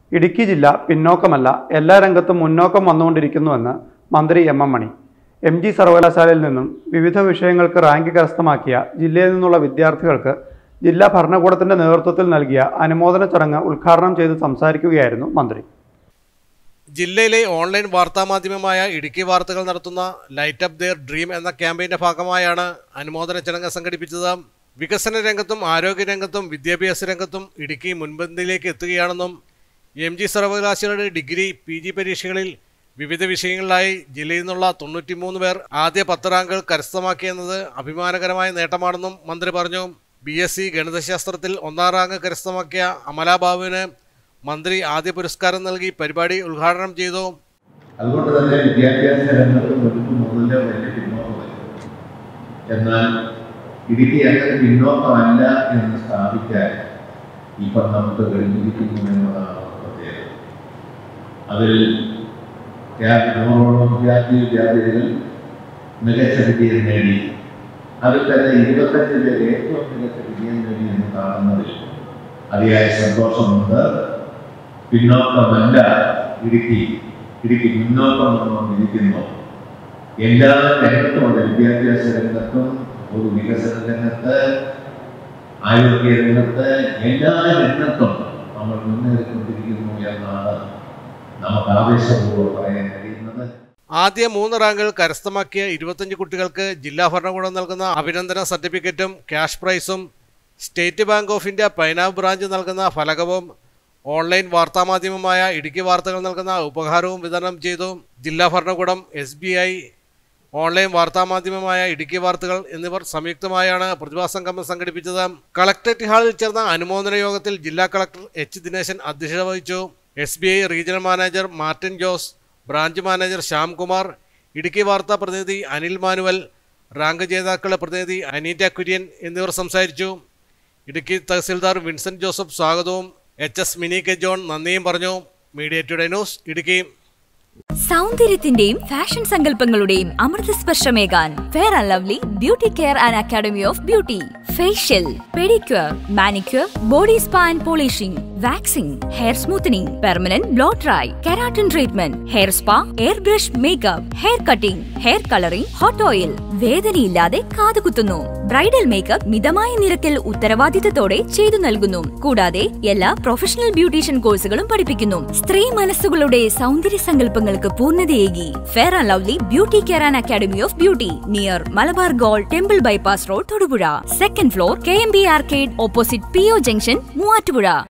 ഇടുക്കി ജില്ല പിന്നോക്കമല്ല എല്ലാ രംഗത്തും മുന്നോക്കം വന്നുകൊണ്ടിരിക്കുന്നുവെന്ന് മന്ത്രി M M Mani M G സർവകലാശാലയിൽ നിന്നും വിവിധ വിഷയങ്ങൾക്ക് റാങ്ക് കരസ്ഥമാക്കിയ ജില്ലയിൽ നിന്നുള്ള വിദ്യാർത്ഥികൾക്ക് ജില്ലാ ഭരണകൂടത്തിന്റെ നേതൃത്വത്തിൽ നൽകിയ അനുമോദന ചടങ്ങ് ഉദ്ഘാടനം ചെയ്ത് സംസാരിക്കുകയായിരുന്നു മന്ത്രി ജില്ലയിലെ ഓൺലൈൻ വാർത്താമാധ്യമമായ ഇടുക്കി വാർത്തകൾ നടത്തുന്ന ലൈറ്റ് അപ്പ് ദെയർ ഡ്രീം എന്ന ക്യാമ്പയിന്റെ ഭാഗമായാണ് അനുമോദന ചടങ്ങ് സംഘടിപ്പിച്ചത് വികസന രംഗത്തും ആരോഗ്യ രംഗത്തും വിദ്യാഭ്യാസ രംഗത്തും ഇടുക്കി മുൻപന്തിയിലേക്ക് എത്തുകയാണെന്നും എം ജി സർവകലാശാലയുടെ ഡിഗ്രി പി ജി പരീക്ഷകളിൽ വിവിധ വിഷയങ്ങളിലായി ജില്ലയിൽ നിന്നുള്ള തൊണ്ണൂറ്റിമൂന്ന് പേർ ആദ്യ പത്ത് റാങ്കുകൾ കരസ്ഥമാക്കിയെന്നത് അഭിമാനകരമായ നേട്ടമാണെന്നും മന്ത്രി പറഞ്ഞു ബി എസ് സി ഗണിതശാസ്ത്രത്തിൽ ഒന്നാം റാങ്ക് കരസ്ഥമാക്കിയ അമല ബാബുവിന് മന്ത്രി ആദ്യ പുരസ്കാരം നൽകി പരിപാടി ഉദ്ഘാടനം ചെയ്തു അതുകൊണ്ട് തന്നെ വിദ്യാഭ്യാസ രംഗത്ത് മുൻപ് മുതലേ വലിയ പിന്നോക്കമില്ല എന്നാൽ ഇടുക്കി അങ്ങനെ പിന്നോക്കമല്ല എന്ന് സ്ഥാപിക്കാൻ ഇപ്പം നമുക്ക് കഴിഞ്ഞിരിക്കുന്നു എന്നതാണ് പ്രത്യേകത അതിൽ വിദ്യാ- നൂറോളം വിദ്യാർത്ഥി വിദ്യാർത്ഥികൾ മികച്ച വിജയം നേടി അതിൽ തന്നെ ഇരുപത്തഞ്ച് പേർ ഏറ്റവും മികച്ച വിജയം നേടി എന്ന് കാണുന്നതിൽ അതിയായ സന്തോഷമുണ്ട് പിന്നോക്കമല്ല ഇടുക്കി ഇടുക്കി മുന്നോക്കം വന്നുകൊണ്ടിരിക്കുന്നു എല്ലാ രംഗത്തുമുണ്ട് വിദ്യാഭ്യാസ രംഗത്തും പൊതു വികസന രംഗത്ത് ആരോഗ്യ രംഗത്ത് എല്ലാ രംഗത്തും നമ്മൾ മുന്നേറിക്കൊണ്ടിരിക്കുന്നു എന്നാണ് നമുക്ക് ആവേശപൂർവ്വം പറയാൻ കഴിയുന്നത് ആദ്യ മൂന്ന് റാങ്കുകൾ കരസ്ഥമാക്കിയ ഇരുപത്തഞ്ച് കുട്ടികൾക്ക് ജില്ലാ ഭരണകൂടം നൽകുന്ന അഭിനന്ദന സർട്ടിഫിക്കറ്റും ക്യാഷ് പ്രൈസും State Bank of India Painavu branch നൽകുന്ന ഫലകവും ഓൺലൈൻ വാർത്താമാധ്യമമായ ഇടുക്കി വാർത്തകൾ നൽകുന്ന ഉപഹാരവും വിതരണം ചെയ്തു ജില്ലാ ഭരണകൂടം എസ് ബി ഐ ഓൺലൈൻ വാർത്താമാധ്യമമായ ഇടുക്കി വാർത്തകൾ എന്നിവർ സംയുക്തമായാണ് പ്രതിഭാസംഗമം സംഘടിപ്പിച്ചത് കളക്ടറേറ്റ് ഹാളിൽ ചേർന്ന അനുമോദന യോഗത്തിൽ ജില്ലാ കളക്ടർ എച്ച് ദിനേശൻ അധ്യക്ഷത വഹിച്ചു S B I regional manager Martin Jose branch manager Shyamkumar Idukki വാർത്താ പ്രതിനിധി അനിൽ മാനുവൽ റാങ്ക് ജേതാക്കളുടെ പ്രതിനിധി അനീറ്റ കുര്യൻ എന്നിവർ സംസാരിച്ചു ഇടുക്കി തഹസിൽദാർ വിൻസെന്റ് ജോസഫ് സ്വാഗതവും H S Mini K John നന്ദിയും പറഞ്ഞു മീഡിയ ടുഡേ ന്യൂസ് ഇടുക്കി സൗന്ദര്യത്തിന്റെയും ഫാഷൻ സങ്കല്പങ്ങളുടെയും അമൃതസ്പർശമേകാൻ Fair and Lovely Beauty Care and Academy of Beauty facial pedicure manicure body spa and polishing waxing hair smoothening permanent blow dry keratin treatment hair spa air brush makeup hair cutting hair colouring hot oil വേദനയില്ലാതെ കാതുകുത്തുന്നു bridal makeup മിതമായ നിരക്കിൽ ഉത്തരവാദിത്തത്തോടെ ചെയ്തു നൽകുന്നു കൂടാതെ എല്ലാ professional beautician കോഴ്സുകളും പഠിപ്പിക്കുന്നു സ്ത്രീ മനസ്സുകളുടെ സൗന്ദര്യ സങ്കല്പങ്ങൾക്ക് പൂർണ്ണതയേകി Fair and Lovely Beauty Care and Academy of Beauty near Malabar Gold temple bypass road Thodupuzha second floor K M B arcade opposite P O junction Muvattupuzha